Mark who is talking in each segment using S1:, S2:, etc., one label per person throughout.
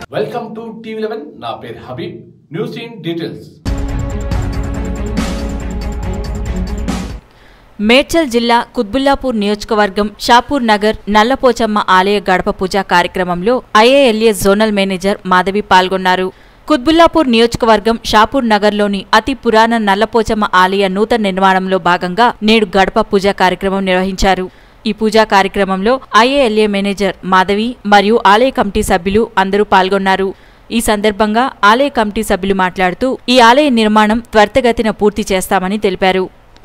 S1: welcome to TV eleven నా పేరు Habib news in details
S2: Medchal జిల్లా కుత్బుల్లాపూర్ నియోజకవర్గం షాపూర్ నగర్ నల్లపోచమ్మ ఆలయ గడప పూజ కార్యక్రమంలో ఐఏఎల్ఎస్ జోనల్ మేనేజర్ మాధవి పాల్గొన్నారు కుత్బుల్లాపూర్ నియోజకవర్గం షాపూర్ నగర్లోని అతి పురాణ నల్లపోచమ్మ ఆలయ నూతన నిర్మాణంలో భాగంగా నేడు గడప పూజ కార్యక్రమం నిర్వహించారు ఈ పూజా కార్యక్రమంలో ఐఏఎల్ఏ మేనేజర్ మాధవి మరియు ఆలయ కమిటీ సభ్యులు అందరూ పాల్గొన్నారు ఈ సందర్భంగా ఆలయ కమిటీ సభ్యులు మాట్లాడుతూ ఈ ఆలయ నిర్మాణం త్వరితగతిన పూర్తి చేస్తామని తెలిపారు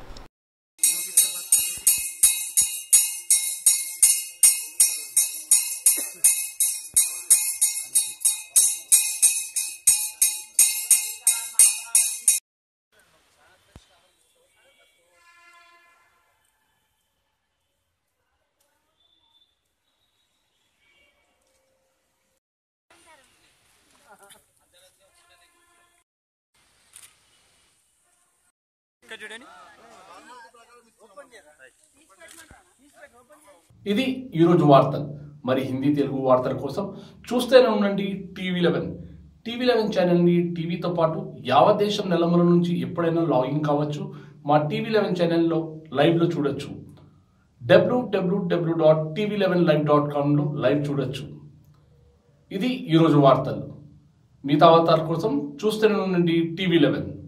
S1: ఇది ఈరోజు వార్తలు మరి హిందీ తెలుగు వార్తల కోసం చూస్తూనే ఉండండి టీవీ లెవెన్ టీవీ లెవెన్ ఛానల్ని టీవీతో పాటు యావత్ దేశం నెలమల నుంచి ఎప్పుడైనా లాగిన్ కావచ్చు మా టీవీ లెవెన్ ఛానల్లో లైవ్లో చూడొచ్చు WWW dot TV eleven live dot కామ్లో లైవ్ చూడొచ్చు ఇది ఈరోజు వార్తలు మిగతా వార్తల కోసం చూస్తూనే ఉండండి టీవీ లెవెన్